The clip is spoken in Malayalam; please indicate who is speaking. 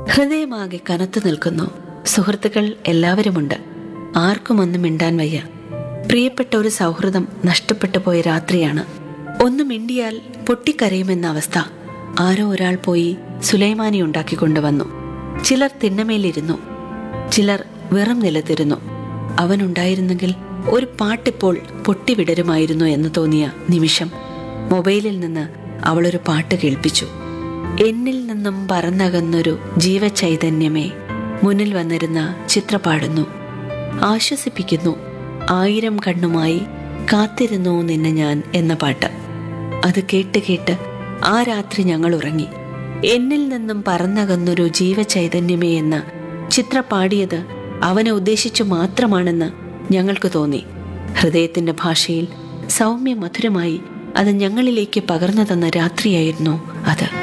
Speaker 1: ഹൃദയമാകെ കനത്തു നിൽക്കുന്നു സുഹൃത്തുക്കൾ എല്ലാവരുമുണ്ട് ആർക്കും ഒന്നും മിണ്ടാൻ വയ്യ പ്രിയപ്പെട്ട ഒരു സൗഹൃദം നഷ്ടപ്പെട്ടു പോയ രാത്രിയാണ് ഒന്ന് മിണ്ടിയാൽ പൊട്ടിക്കരയുമെന്ന അവസ്ഥ ആരോ ഒരാൾ പോയി സുലൈമാനി ഉണ്ടാക്കിക്കൊണ്ടുവന്നു ചിലർ തിണ്ണമേലിരുന്നു ചിലർ വെറും നിലത്തിരുന്നു അവനുണ്ടായിരുന്നെങ്കിൽ ഒരു പാട്ടിപ്പോൾ പൊട്ടിവിടരുമായിരുന്നു എന്ന് തോന്നിയ നിമിഷം മൊബൈലിൽ നിന്ന് അവളൊരു പാട്ട് കേൾപ്പിച്ചു എന്നിൽ നിന്നും പറന്നകന്നൊരു ജീവചൈതന്യമേ മുന്നിൽ വന്നിരുന്ന ചിത്ര പാടുന്നു ആശ്വസിപ്പിക്കുന്നു ആയിരം കണ്ണുമായി കാത്തിരുന്നു നിന്നെ ഞാൻ എന്ന പാട്ട് അത് കേട്ട് കേട്ട് ആ രാത്രി ഞങ്ങൾ ഉറങ്ങി എന്നിൽ നിന്നും പറന്നകന്നൊരു ജീവചൈതന്യമേ എന്ന ചിത്ര പാടിയത് അവനെ ഉദ്ദേശിച്ചു മാത്രമാണെന്ന് ഞങ്ങൾക്ക് തോന്നി ഹൃദയത്തിന്റെ ഭാഷയിൽ സൗമ്യ മധുരമായി അത് ഞങ്ങളിലേക്ക് പകർന്നു തന്ന രാത്രിയായിരുന്നു അത്